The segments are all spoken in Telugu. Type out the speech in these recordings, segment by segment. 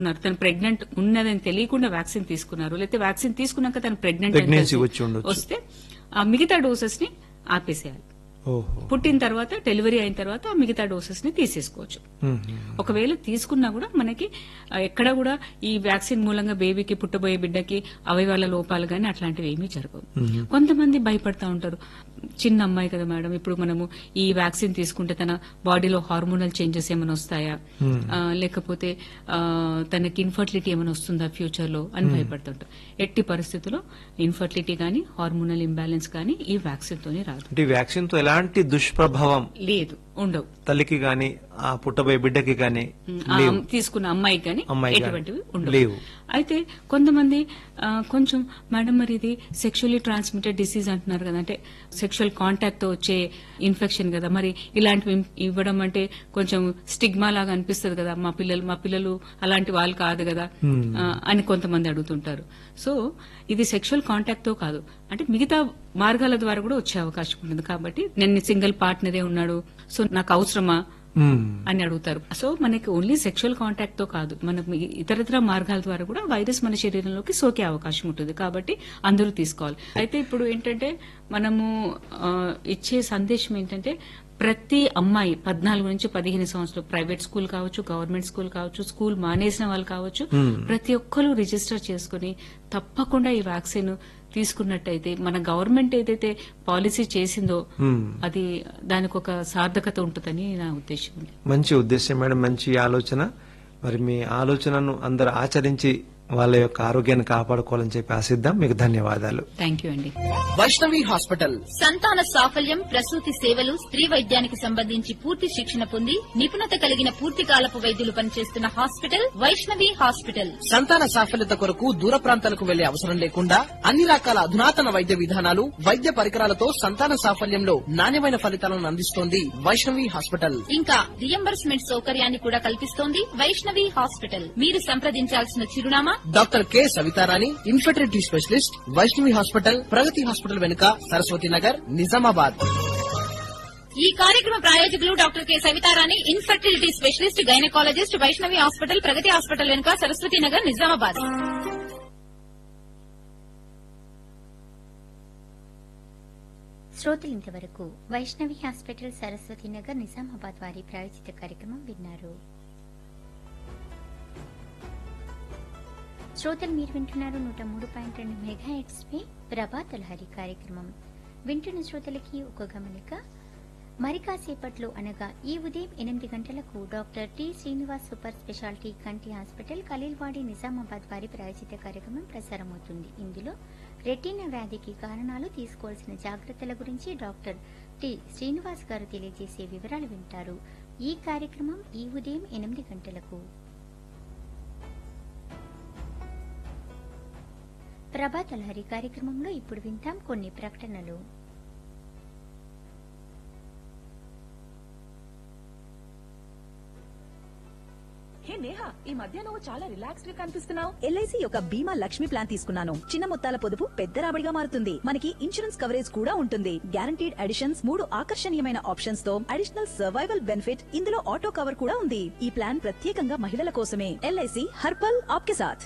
ఉన్నారు తను ప్రెగ్నెంట్ ఉన్నదని తెలియకుండా వ్యాక్సిన్ తీసుకున్నారు లేకపోతే వ్యాక్సిన్ తీసుకున్నాక తను ప్రెగ్నెంట్ Pregnancy వచ్చి ఉండొచ్చు. వస్తే ఆ మిగతా డోసెస్ ని ఆపేసేయాలి ఓహో పుట్టిన తర్వాత డెలివరీ అయిన తర్వాత ఆ మిగతా డోసెస్ ని తీసేసుకోవచ్చు మ్మ్. ఒకవేళ తీసుకున్నా కూడా మనకి ఆ, ఎక్కడ కూడా ఈ వ్యాక్సిన్ మూలంగా బేబీకి పుట్టబోయే బిడ్డకి అవయవాల లోపాలు గానీ అట్లాంటివి ఏమీ జరగవు కొంతమంది భయపడతా ఉంటారు చిన్న అమ్మాయి కదా మేడం ఇప్పుడు మనము ఈ వ్యాక్సిన్ తీసుకుంటే తన బాడీలో హార్మోనల్ చేంజెస్ ఏమైనా వస్తాయా ఆ, లేకపోతే ఆ, తనకి ఇన్ఫర్టిలిటీ ఏమైనా వస్తుందా ఫ్యూచర్ లో అని భయపడుతుంటారు ఎట్టి పరిస్థితుల్లో ఇన్ఫర్టిలిటీ గానీ హార్మోనల్ ఇంబ్యాలెన్స్ గానీ ఈ వ్యాక్సిన్ తోనే రాదు అంటే ఈ వ్యాక్సిన్ తో ఎలాంటి దుష్ప్రభావం లేదు ఉండవు తల్లికి గాని ఆ పుట్టబోయే బిడ్డకి గాని ఆ లేవు అమ్- తీసుకున్న అమ్మాయికి కానీ అమ్మాయికి గాని ఎటువంటివి ఉండవు లేవు. అయితే కొంతమంది ఆ, కొంచెం మేడం మరి ఇది సెక్షువల్లీ ట్రాన్స్మిటెడ్ డిసీజ్ అంటున్నారు కదా అంటే సెక్షువల్ కాంటాక్ట్ తో వచ్చే ఇన్ఫెక్షన్ కదా మరి ఇలాంటివి ఇం- ఇవ్వడం అంటే కొంచెం స్టిగ్మా లాగా అనిపిస్తుంది కదా మా పిల్లలు మా పిల్లలు అలాంటి వాళ్ళు కాదు కదా ఆ, అని కొంతమంది అడుగుతుంటారు సో ఇది సెక్షువల్ కాంటాక్ట్ తో కాదు అంటే మిగతా మార్గాల ద్వారా కూడా వచ్చే అవకాశం ఉంటుంది కాబట్టి నేను సింగిల్ పార్ట్నరే ఉన్నాడు సో నాకు అవసరమా మ్మ్. అని అడుగుతారు సో మనకి ఓన్లీ సెక్షువల్ కాంటాక్ట్ తో కాదు మనకు ఇతరతర మార్గాల ద్వారా కూడా వైరస్ మన శరీరంలోకి సోకే అవకాశం ఉంటుంది కాబట్టి అందరూ తీసుకోవాలి అయితే ఇప్పుడు ఏంటంటే మనము ఆ, ఇచ్చే సందేశం ఏంటంటే ప్రతి అమ్మాయి పద్నాలుగు నుంచి పదిహేను సంవత్సరాలు ప్రైవేట్ స్కూల్ కావచ్చు గవర్నమెంట్ స్కూల్ కావచ్చు స్కూల్ మానేసిన వాళ్ళు కావచ్చు ప్రతి ఒక్కరూ రిజిస్టర్ చేసుకుని తప్పకుండా ఈ వ్యాక్సిన్ తీసుకున్నట్టయితే మన గవర్నమెంట్ ఏదైతే పాలసీ చేసిందో మ్మ్. అది దానికి ఒక సార్థకత ఉంటుందని నా ఉద్దేశం మంచి ఉద్దేశం మేడం మంచి ఆలోచన మరి మీ ఆలోచనను అందరు ఆచరించి వాళ్ళ యొక్క ఆరోగ్యాన్ని కాపాడుకోవాలని చెప్పి ఆశిద్దాం మీకు ధన్యవాదాలు థ్యాంక్ యూ అండి వైష్ణవి హాస్పిటల్ సంతాన సాఫల్యం ప్రసూతి సేవలు స్త్రీ వైద్యానికి సంబంధించి పూర్తి శిక్షణ పొంది నిపుణత కలిగిన పూర్తి కాలపు వైద్యులు పనిచేస్తున్న హాస్పిటల్ వైష్ణవి హాస్పిటల్ సంతాన సాఫల్యత కొరకు దూర ప్రాంతాలకు వెళ్లే అవసరం లేకుండా అన్ని రకాల అధునాతన వైద్య విధానాలు వైద్య పరికరాలతో సంతాన సాఫల్యంలో నాణ్యమైన ఫలితాలను అందిస్తోంది వైష్ణవి హాస్పిటల్ ఇంకా రియంబర్స్మెంట్ సౌకర్యాన్ని కూడా కల్పిస్తోంది వైష్ణవి హాస్పిటల్ మీరు సంప్రదించాల్సిన చిరునామా doctor K Savitharani infertility specialist Vaishnavi hospital Pragathi hospital వెనుక సరస్వతి నగర్ నిజామాబాద్ ఈ కార్యక్రమ ప్రాయోజకులు doctor K Savitharani infertility specialist gynaecologist Vaishnavi hospital Pragathi hospital వెనుక సరస్వతి నగర్ నిజామాబాద్ శ్రోతలు ఇంతవరకు వైష్ణవి హాస్పిటల్ సరస్వతి నగర్ నిజామాబాద్ వారి ప్రాయోజిత కార్యక్రమం విన్నారు శ్రోతలు మీరు వింటున్నారు నూట మూడు పాయింట్ రెండు మెగా హెడ్స్ పై ప్రభాత లహరి కార్యక్రమం వింటున్న శ్రోతలకి ఒక గమనిక మరి కాసేపట్లో అనగా ఈ ఉదయం ఎనిమిది గంటలకు doctor T Srinivas super speciality కంటి హాస్పిటల్ ఖలీల్వాడి నిజామాబాద్ వారి ప్రాయోజిత కార్యక్రమం ప్రసారమవుతుంది ఇందులో రెటీనా వ్యాధికి కారణాలు తీసుకోవాల్సిన జాగ్రత్తల గురించి డాక్టర్ టి శ్రీనివాస్ గారు తెలియజేసే వివరాలు వింటారు ఈ కార్యక్రమం ఈ ఉదయం ఎనిమిది గంటలకు ప్రభాత లహరి కార్యక్రమంలో ఇప్పుడు వింటాం కొన్ని ప్రకటనలు హే నేహా ఈ మధ్య నువ్వు చాలా రిలాక్స్డ్ గా కనిపిస్తున్నావు ఎల్ఐసి యొక్క బీమా లక్ష్మి ప్లాన్ తీసుకున్నాను చిన్న మొత్తాల పొదుపు పెద్ద రాబడిగా మారుతుంది మనకి ఇన్సూరెన్స్ కవరేజ్ కూడా ఉంటుంది గ్యారంటీడ్ అడిషన్స్ మూడు ఆకర్షణీయమైన ఆప్షన్స్ తో అడిషనల్ సర్వైవల్ బెనిఫిట్ ఇందులో ఆటో కవర్ కూడా ఉంది ఈ ప్లాన్ ప్రత్యేకంగా మహిళల కోసమే ఎల్ఐసి హర్పల్ ఆప్కే సాథ్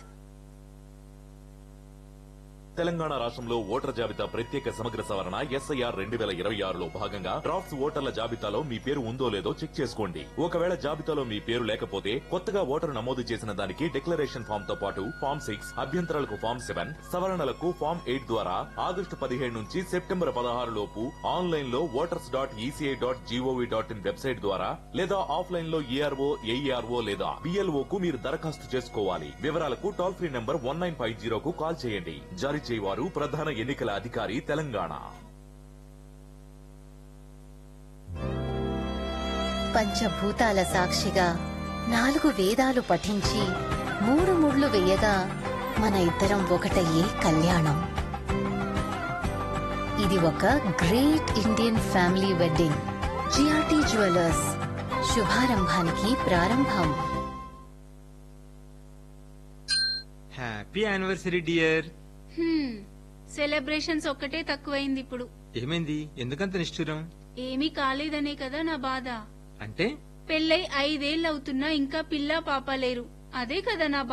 తెలంగాణ రాష్ట్రంలో ఓటర్ జాబితా ప్రత్యేక సమగ్ర సవరణ ఎస్ఐఆర్ రెండు వేల ఇరవై ఆరులో భాగంగా డ్రాఫ్ట్స్ ఓటర్ల జాబితాలో మీ పేరు ఉందో లేదో చెక్ చేసుకోండి ఒకవేళ జాబితాలో మీ పేరు లేకపోతే కొత్తగా ఓటరు నమోదు చేసిన దానికి డిక్లరేషన్ ఫామ్ తో పాటు ఫామ్ సిక్స్ అభ్యంతరాలకు ఫామ్ సెవెన్ సవరణలకు ఫామ్ ఎయిట్ ద్వారా ఆగస్టు పదిహేడు నుంచి సెప్టెంబర్ పదహారు లోపు ఆన్లైన్ లో voters dot ECI dot GOV dot in website ద్వారా లేదా ఆఫ్లైన్ లో ఏఆర్ఓ ఏఈఆర్ఓ లేదా బిఎల్ఓ కు మీరు దరఖాస్తు చేసుకోవాలి వివరాలకు toll free number one nine five జీరోకు కాల్ చేయండి జారీ చేయవారు ప్రధాన ఎన్నికల అధికారి తెలంగాణ పంచభూతాల సాక్షిగా నాలుగు వేదాలు పఠించి మూడు ముళ్ళు వేయగా మన ఇద్దరం ఒకటయ్యే కళ్యాణం ఇది ఒక great Indian family wedding GRT jewellers శుభారంభానికి ప్రారంభం హ్యాపీ యానివర్సరీ డియర్ సెలబ్రేషన్స్ ఒక్కటే తక్కువైంది ఇప్పుడు ఏమైంది ఎందుకంత నిష్ఠురం ఏమీ కాలేదనే కదా నా బాధ అంటే పెళ్ళై ఐదేళ్లవుతున్నా ఇంకా పిల్ల పాప లేరు అదే కదా నా